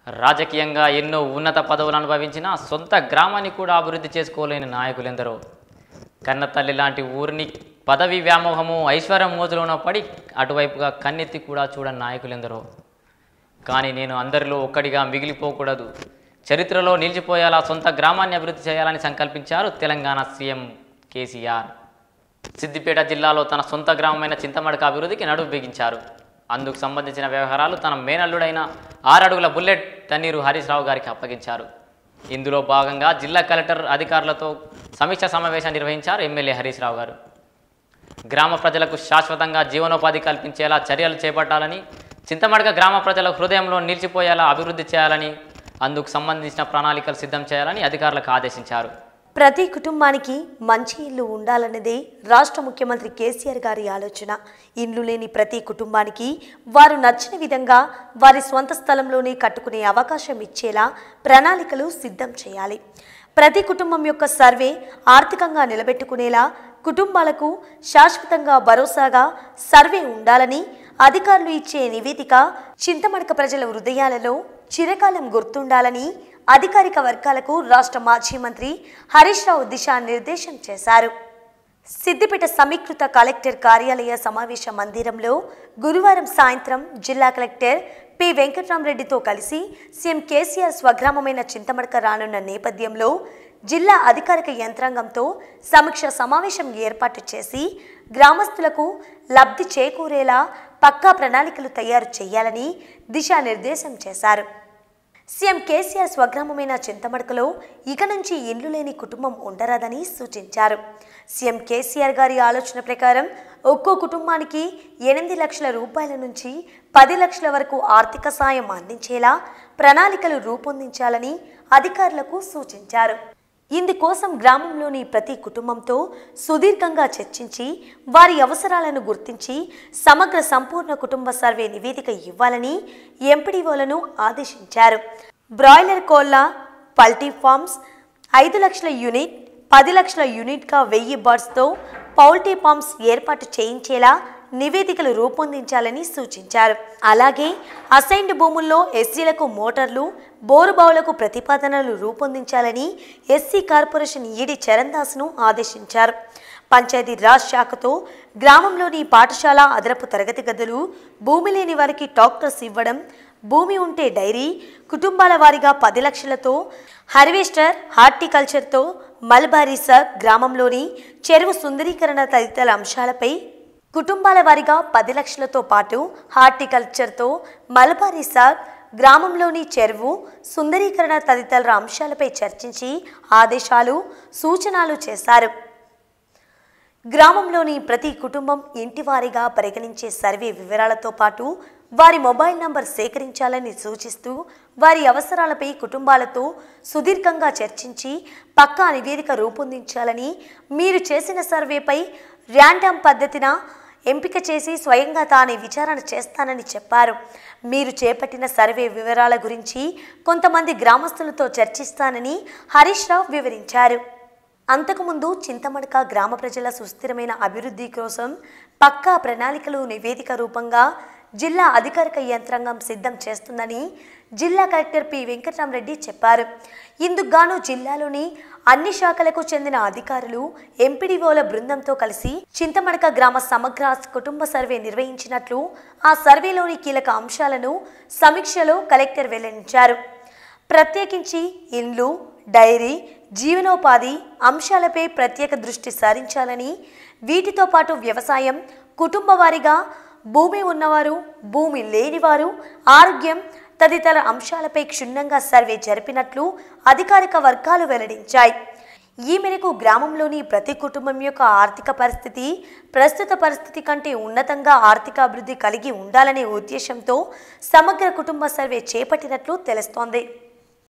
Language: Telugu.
రాజకీయంగా ఎన్నో ఉన్నత పదవులు అనుభవించిన సొంత గ్రామాన్ని కూడా అభివృద్ధి చేసుకోలేని నాయకులెందరో కన్నతల్లి లాంటి ఊరిని పదవి వ్యామోహము ఐశ్వర్యం మోజులోన పడి అటువైపుగా కన్నెత్తి కూడా చూడని నాయకులెందరో కానీ నేను అందరిలో ఒక్కడిగా మిగిలిపోకూడదు చరిత్రలో నిలిచిపోయేలా సొంత గ్రామాన్ని అభివృద్ధి చేయాలని సంకల్పించారు తెలంగాణ సీఎం కేసీఆర్ సిద్దిపేట జిల్లాలో తన సొంత గ్రామమైన చింతమడక అభివృద్ధికి నడుము బిగించారు అందుకు సంబంధించిన వ్యవహారాలు తన మేనల్లుడైన ఆరడుగుల బుల్లెట్ తన్నీరు హరీష్ రావు గారికి అప్పగించారు ఇందులో భాగంగా జిల్లా కలెక్టర్ అధికారులతో సమీక్ష సమావేశం నిర్వహించారు ఎమ్మెల్యే హరీష్ రావు గారు గ్రామ ప్రజలకు శాశ్వతంగా జీవనోపాధి కల్పించేలా చర్యలు చేపట్టాలని చింతమడక గ్రామ ప్రజల హృదయంలో నిలిచిపోయేలా అభివృద్ధి చేయాలని అందుకు సంబంధించిన ప్రణాళికలు సిద్ధం చేయాలని అధికారులకు ఆదేశించారు ప్రతి కుటుంబానికి మంచి ఇల్లు ఉండాలన్నదే రాష్ట్ర ముఖ్యమంత్రి కేసీఆర్ గారి ఆలోచన ఇల్లు లేని ప్రతి కుటుంబానికి వారు నచ్చిన విధంగా వారి స్వంత స్థలంలోనే కట్టుకునే అవకాశం ఇచ్చేలా ప్రణాళికలు సిద్ధం చేయాలి ప్రతి కుటుంబం యొక్క సర్వే ఆర్థికంగా నిలబెట్టుకునేలా కుటుంబాలకు శాశ్వతంగా భరోసాగా సర్వే ఉండాలని అధికారులు ఇచ్చే నివేదిక చింతమడక ప్రజల హృదయాలలో చిరకాలం గుర్తుండాలని అధికారిక వర్గాలకు రాష్ట్ర మాజీ మంత్రి హరీష్ రావు దిశానిర్దేశం చేశారు సిద్దిపేట సమీకృత కలెక్టర్ కార్యాలయ సమావేశ మందిరంలో గురువారం సాయంత్రం జిల్లా కలెక్టర్ పి వెంకట్రామరెడ్డితో కలిసి సీఎం కేసీఆర్ స్వగ్రామమైన చింతమడక రానున్న నేపథ్యంలో జిల్లా అధికారిక యంత్రాంగంతో సమీక్ష సమావేశం ఏర్పాటు చేసి గ్రామస్తులకు లబ్ధి చేకూరేలా పక్కా ప్రణాళికలు తయారు చేయాలని దిశానిర్దేశం చేశారు సీఎం కేసీఆర్ స్వగ్రామమైన చింతమడకలో ఇక నుంచి ఇల్లు లేని కుటుంబం ఉండరాదని సూచించారు సీఎం కేసీఆర్ గారి ఆలోచన ప్రకారం ఒక్కో కుటుంబానికి ఎనిమిది లక్షల రూపాయల నుంచి పది లక్షల వరకు ఆర్థిక సాయం అందించేలా ప్రణాళికలు రూపొందించాలని అధికారులకు సూచించారు ఇందుకోసం గ్రామంలోని ప్రతి కుటుంబంతో సుదీర్ఘంగా చర్చించి వారి అవసరాలను గుర్తించి సమగ్ర సంపూర్ణ కుటుంబ సర్వే నివేదిక ఇవ్వాలని ఎంపీడీఓలను ఆదేశించారు బ్రాయిలర్ కోళ్ల పల్టీ ఫార్మ్స్ ఐదు లక్షల యూనిట్ పది లక్షల యూనిట్గా వెయ్యి బర్డ్స్తో పౌల్టీ ఫార్మ్స్ ఏర్పాటు చేయించేలా నివేదికలు రూపొందించాలని సూచించారు అలాగే అసైన్డ్ భూముల్లో ఎస్సీలకు మోటార్లు బోరుబావులకు ప్రతిపాదనలు రూపొందించాలని ఎస్సీ కార్పొరేషన్ ఈడి చరణ్దాస్ను ఆదేశించారు పంచాయతీ రాజ్ శాఖతో గ్రామంలోని పాఠశాల అదనపు తరగతి గదులు భూమి లేని వారికి టాక్టర్స్ ఇవ్వడం భూమి ఉంటే డైరీ కుటుంబాల వారీగా పది లక్షలతో హార్వెస్టర్ హార్టికల్చర్తో మల్బారీసర్ గ్రామంలోని చెరువు సుందరీకరణ తదితర అంశాలపై కుటుంబాల వారీగా పది లక్షలతో పాటు హార్టికల్చర్తో మలబారీ సార్ గ్రామంలోని చెరువు సుందరీకరణ తదితర అంశాలపై చర్చించి ఆదేశాలు సూచనలు చేశారు గ్రామంలోని ప్రతి కుటుంబం ఇంటివారీగా పరిగణించే సర్వే వివరాలతో పాటు వారి మొబైల్ నంబర్ సేకరించాలని సూచిస్తూ వారి అవసరాలపై కుటుంబాలతో సుదీర్ఘంగా చర్చించి పక్కా నివేదిక రూపొందించాలని మీరు చేసిన సర్వేపై ర్యాండమ్ పద్ధతిన ఎంపిక చేసి స్వయంగా తానే విచారణ చేస్తానని చెప్పారు మీరు చేపట్టిన సర్వే వివరాల గురించి కొంతమంది గ్రామస్తులతో చర్చిస్తానని హరీష్ రావు వివరించారు అంతకుముందు చింతమడక గ్రామ ప్రజల సుస్థిరమైన అభివృద్ధి కోసం పక్కా ప్రణాళికలు నివేదిక రూపంగా జిల్లా అధికారిక యంత్రాంగం సిద్ధం చేస్తుందని జిల్లా కలెక్టర్ పి వెంకటరామరెడ్డి చెప్పారు ఇందుకుగాను జిల్లాలోని అన్ని శాఖలకు చెందిన అధికారులు ఎంపీడీఓల బృందంతో కలిసి చింతమడక గ్రామ సమగ్ర కుటుంబ సర్వే నిర్వహించినట్లు ఆ సర్వేలోని కీలక అంశాలను సమీక్షలో కలెక్టర్ వెల్లడించారు ప్రత్యేకించి ఇండ్లు డైరీ జీవనోపాధి అంశాలపై ప్రత్యేక దృష్టి సారించాలని వీటితో పాటు వ్యవసాయం కుటుంబ వారీగా భూమి ఉన్నవారు భూమి లేనివారు ఆరోగ్యం తదితర అంశాలపై క్షుణ్ణంగా సర్వే జరిపినట్లు అధికారిక వర్గాలు వెల్లడించాయి ఈ మేరకు గ్రామంలోని ప్రతి కుటుంబం యొక్క ఆర్థిక పరిస్థితి ప్రస్తుత పరిస్థితి కంటే ఉన్నతంగా ఆర్థిక అభివృద్ధి కలిగి ఉండాలనే ఉద్దేశంతో సమగ్ర కుటుంబ సర్వే చేపట్టినట్లు తెలుస్తోంది